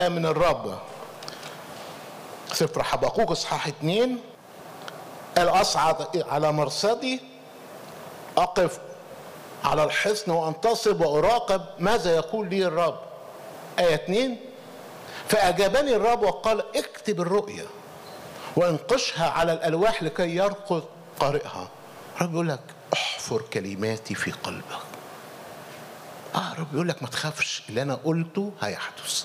من الرب سفر حبقوق اصحاح اتنين قال اصعد على مرصدي اقف على الحصن وانتصب واراقب ماذا يقول لي الرب ايه اتنين فاجابني الرب وقال اكتب الرؤيا وانقشها على الالواح لكي يرقد قارئها الرب يقول لك احفر كلماتي في قلبك اه الرب يقول لك ما تخافش اللي انا قلته هيحدث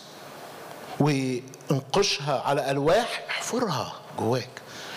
وانقشها على الواح احفرها جواك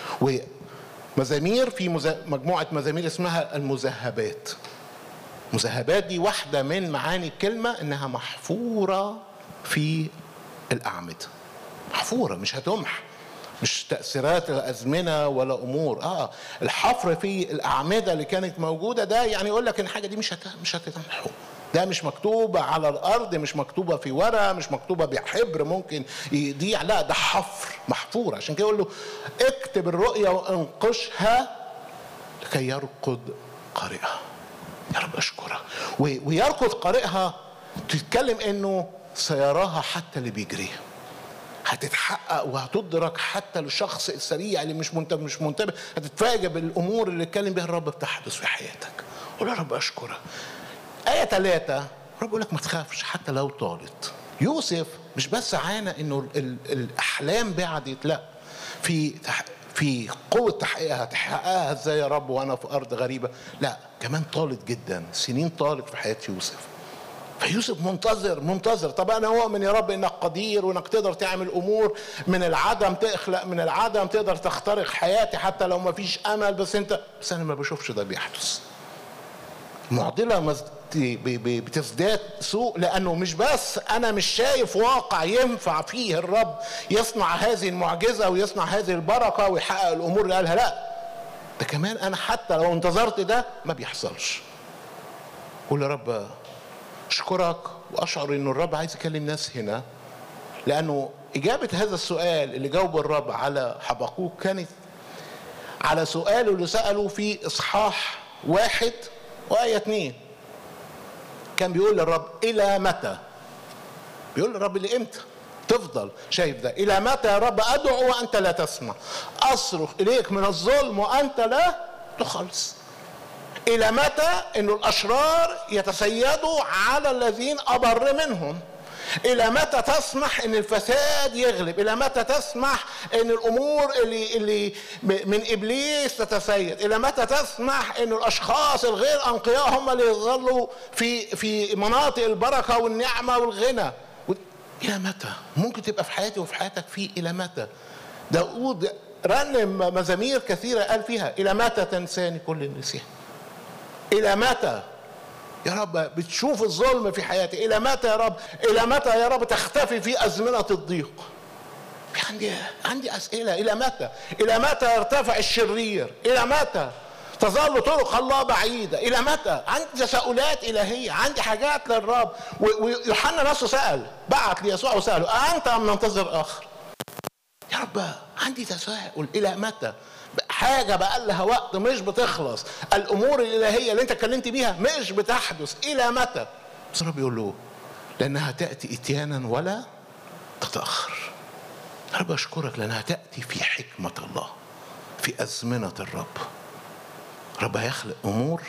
ومزامير في مز... مجموعه مزامير اسمها المذهبات مذهبات دي واحده من معاني الكلمه انها محفوره في الاعمده محفوره مش هتمح مش تأثيرات الأزمنة ولا أمور آه الحفر في الأعمدة اللي كانت موجودة ده يعني يقول لك إن الحاجة دي مش هت... مش هتتمحو ده مش مكتوبة على الأرض مش مكتوبة في ورقة مش مكتوبة بحبر ممكن يضيع لا ده حفر محفور عشان كده يقول له اكتب الرؤيا وانقشها لكي يرقد قارئها يا رب أشكرك ويرقد قارئها تتكلم إنه سيراها حتى اللي بيجريها هتتحقق وهتدرك حتى للشخص السريع اللي مش منتبه مش منتبه هتتفاجئ بالامور اللي اتكلم بها الرب بتحدث في حياتك قول يا رب اشكرك آية ثلاثة رب يقول لك ما تخافش حتى لو طالت يوسف مش بس عانى انه ال ال الاحلام بعدت لا في تح في قوة تحقيقها تحققها ازاي يا رب وانا في ارض غريبة لا كمان طالت جدا سنين طالت في حياة يوسف فيوسف منتظر منتظر طب انا اؤمن يا رب انك قدير وانك تقدر تعمل امور من العدم تخلق من العدم تقدر تخترق حياتي حتى لو ما فيش امل بس انت بس انا ما بشوفش ده بيحدث معضله بتزداد سوء لانه مش بس انا مش شايف واقع ينفع فيه الرب يصنع هذه المعجزه ويصنع هذه البركه ويحقق الامور اللي قالها لا ده كمان انا حتى لو انتظرت ده ما بيحصلش قول يا رب اشكرك واشعر ان الرب عايز يكلم ناس هنا لانه اجابه هذا السؤال اللي جاوبه الرب على حبقوق كانت على سؤاله اللي ساله في اصحاح واحد وايه اتنين كان بيقول للرب الى متى بيقول للرب لامتى تفضل شايف ده الى متى يا رب ادعو وانت لا تسمع اصرخ اليك من الظلم وانت لا تخلص الى متى ان الاشرار يتسيدوا على الذين ابر منهم الى متى تسمح ان الفساد يغلب الى متى تسمح ان الامور اللي اللي من ابليس تتسيد الى متى تسمح ان الاشخاص الغير انقياء هم اللي يظلوا في في مناطق البركه والنعمه والغنى الى متى ممكن تبقى في حياتي وفي حياتك في الى متى داود رنم مزامير كثيره قال فيها الى متى تنساني كل النسيان الى متى يا رب بتشوف الظلم في حياتي الى متى يا رب الى متى يا رب تختفي في ازمنه الضيق في عندي عندي اسئله الى متى الى متى يرتفع الشرير الى متى تظل طرق الله بعيدة إلى متى؟ عندي تساؤلات إلهية، عندي حاجات للرب، ويوحنا نفسه سأل، بعت ليسوع وسأله أنت أم ننتظر آخر؟ يا رب عندي تساؤل إلى متى؟ حاجة بقى لها وقت مش بتخلص الأمور الإلهية اللي أنت اتكلمت بيها مش بتحدث إلى متى بس الرب يقول له لأنها تأتي إتيانا ولا تتأخر رب أشكرك لأنها تأتي في حكمة الله في أزمنة الرب رب هيخلق أمور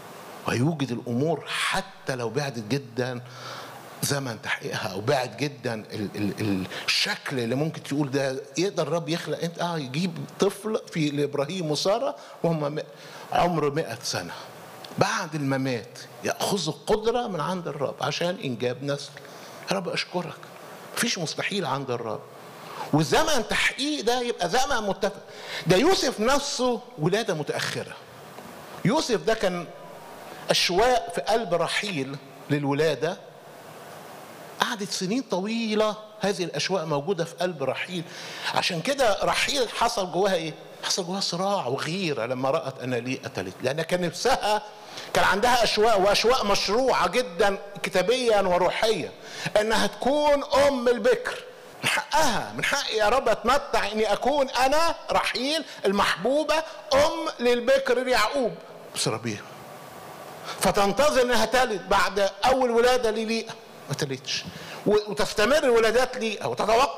ويوجد الأمور حتى لو بعدت جدا زمن تحقيقها او بعد جدا ال ال الشكل اللي ممكن تقول ده يقدر الرب يخلق انت اه يجيب طفل في لابراهيم وساره وهم عمر مئة سنه بعد الممات ياخذوا قدره من عند الرب عشان انجاب نسل يا رب اشكرك مفيش مستحيل عند الرب وزمن تحقيق ده يبقى زمن متفق ده يوسف نفسه ولاده متاخره يوسف ده كان اشواق في قلب رحيل للولاده قعدت سنين طويلة هذه الأشواق موجودة في قلب رحيل عشان كده رحيل حصل جواها إيه؟ حصل جواها صراع وغيرة لما رأت أنا ليه قتلت لأن كان نفسها كان عندها أشواق وأشواق مشروعة جدا كتابيا وروحيا إنها تكون أم البكر من حقها من حقي يا رب اتمتع اني اكون انا رحيل المحبوبه ام للبكر يعقوب بس ربيع فتنتظر انها تلد بعد اول ولاده لليئه ما تلتش وتستمر الولادات ليها وتتوقع